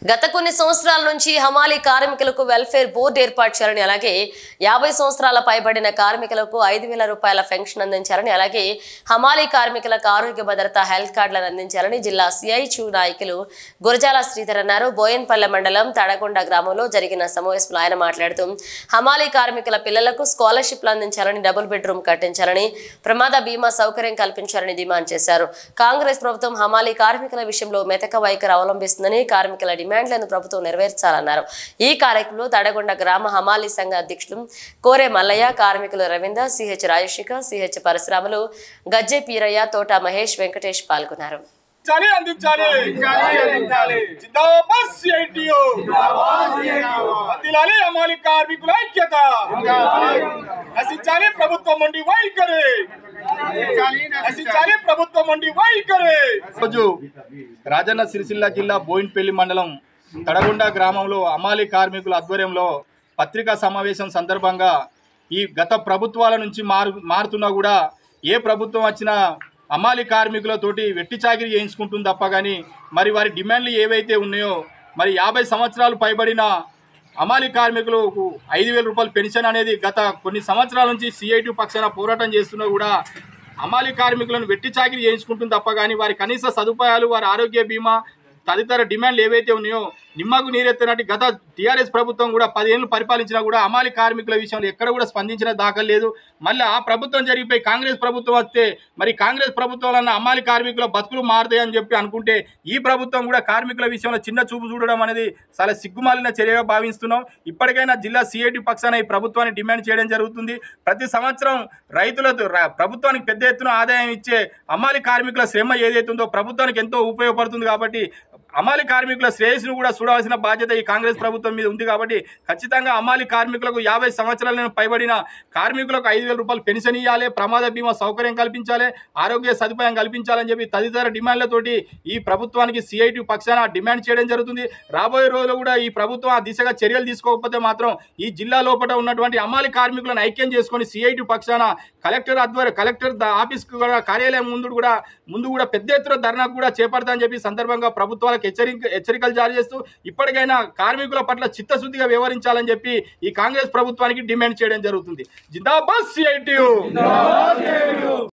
గత కొన్ని సంవత్సరాల నుంచి హమాలీ కార్మికులకు వెల్ఫేర్ బోర్డు ఏర్పాటు చేయాలని అలాగే యాభై సంవత్సరాల పైబడిన కార్మికులకు ఐదు వేల రూపాయల పెన్షన్ అందించాలని అలాగే హమాలీ కార్మికులకు ఆరోగ్య భద్రత హెల్త్ కార్డులను అందించాలని జిల్లా సిఐచు నాయకులు గురజాల శ్రీధర్ అన్నారు బోయన్పల్లె మండలం తడగొండ గ్రామంలో జరిగిన సమావేశంలో ఆయన మాట్లాడుతూ హమాలీ కార్మికుల పిల్లలకు స్కాలర్షిప్లు అందించాలని డబుల్ బెడ్రూమ్ కట్టించాలని ప్రమాద బీమా సౌకర్యం కల్పించాలని డిమాండ్ చేశారు కాంగ్రెస్ ప్రభుత్వం హమాలీ కార్మికుల విషయంలో మెతక వైఖరి అవలంబిస్తుందని కార్మికుల డిమాండ్లను ప్రభుత్వం నెరవేర్చాలన్నారు ఈ కార్యక్రమంలో తడగొండ గ్రామ హమాలీ సంఘ అధ్యక్షులు కోరే మల్లయ్య కార్మికులు రవీంద్ర సిహెచ్ రాజశేఖర్ సిహెచ్ పరశురాములు గజ్జె పీరయ్య తోట మహేష్ వెంకటేష్ పాల్గొన్నారు అందించాలి అందించాలి జిందాబాద్ సిఐటియు వర్ధిల్లాలి అమాలి కార్మికుల ఐక్యత నశించాలి ప్రభుత్వం నుండి వైఖరి నశించాలి ప్రభుత్వం నుండి వైఖరి రోజు రాజన్న సిరిసిల్ల జిల్లా బోయిన్పల్లి మండలం తడగొండ గ్రామంలో అమాలి కార్మికుల ఆధ్వర్యంలో పత్రికా సమావేశం సందర్భంగా ఈ గత ప్రభుత్వాల నుంచి మారు మారుతున్నా కూడా ఏ ప్రభుత్వం వచ్చినా అమాలి కార్మికులతోటి వెట్టి చాకిరీ చేయించుకుంటుంది తప్ప కానీ మరి వారి డిమాండ్లు ఏవైతే ఉన్నాయో మరి యాభై సంవత్సరాలు పైబడిన అమాలి కార్మికులకు ఐదు వేల రూపాయలు పెన్షన్ అనేది గత కొన్ని సంవత్సరాల నుంచి సిఐటి పక్షాన పోరాటం చేస్తున్నా కూడా అమాలి కార్మికులను వెట్టి చాకిరీ చేయించుకుంటుంది తప్ప కానీ వారి కనీస సదుపాయాలు వారి ఆరోగ్య బీమా తదితర డిమాండ్లు ఏవైతే ఉన్నాయో నిమ్మకు నీరెత్తినట్టు గత టీఆర్ఎస్ ప్రభుత్వం కూడా పదేళ్ళు పరిపాలించినా కూడా అమాలి కార్మికుల విషయంలో ఎక్కడ కూడా స్పందించిన దాఖలు లేదు మళ్ళీ ఆ ప్రభుత్వం జరిగిపోయి కాంగ్రెస్ ప్రభుత్వం వస్తే మరి కాంగ్రెస్ ప్రభుత్వం వలన అమాలి కార్మికుల బతుకులు మారుతాయి అని చెప్పి అనుకుంటే ఈ ప్రభుత్వం కూడా కార్మికుల విషయంలో చిన్న చూపు చూడడం అనేది చాలా సిగ్గుమాలిన చర్యగా భావిస్తున్నాం ఇప్పటికైనా జిల్లా సిఐటి పక్షాన ఈ ప్రభుత్వాన్ని డిమాండ్ చేయడం జరుగుతుంది ప్రతి సంవత్సరం రైతులతో ర- ప్రభుత్వానికి పెద్ద ఎత్తున ఆదాయం ఇచ్చే అమాలి కార్మికుల శ్రమ ఏదైతే ఉందో ప్రభుత్వానికి ఎంతో ఉపయోగపడుతుంది కాబట్టి అమాలి కార్మికుల శ్రేయస్సును కూడా చూడాల్సిన బాధ్యత ఈ కాంగ్రెస్ ప్రభుత్వం మీద ఉంది కాబట్టి ఖచ్చితంగా అమాలి కార్మికులకు యాభై సంవత్సరాలను పైబడిన కార్మికులకు ఐదు వేల రూపాయలు పెన్షన్ ఇవ్వాలి ప్రమాద బీమా సౌకర్యం కల్పించాలి ఆరోగ్య సదుపాయం కల్పించాలని చెప్పి తదితర డిమాండ్లతోటి ఈ ప్రభుత్వానికి సిఐటి పక్షాన డిమాండ్ చేయడం జరుగుతుంది రాబోయే రోజుల్లో కూడా ఈ ప్రభుత్వం ఆ దిశగా చర్యలు తీసుకోకపోతే మాత్రం ఈ జిల్లా లోపల ఉన్నటువంటి అమాలి కార్మికులను ఐక్యం చేసుకొని సిఐటి పక్షాన కలెక్టర్ ఆధ్వర్యం కలెక్టర్ ద- ఆఫీస్కు కూడా కార్యాలయం ముందు కూడా ముందు కూడా పెద్ద ఎత్తున ధర్నా కూడా చేపడతామని చెప్పి ఈ సందర్భంగా ప్రభుత్వాలకు హెచ్చరిక హెచ్చరికలు జారీ చేస్తూ ఇప్పటికైనా కార్మికుల పట్ల చిత్తశుద్ధిగా వ్యవహరించాలని చెప్పి ఈ కాంగ్రెస్ ప్రభుత్వానికి డిమాండ్ చేయడం జరుగుతుంది జిందాబాద్ సిఐటియు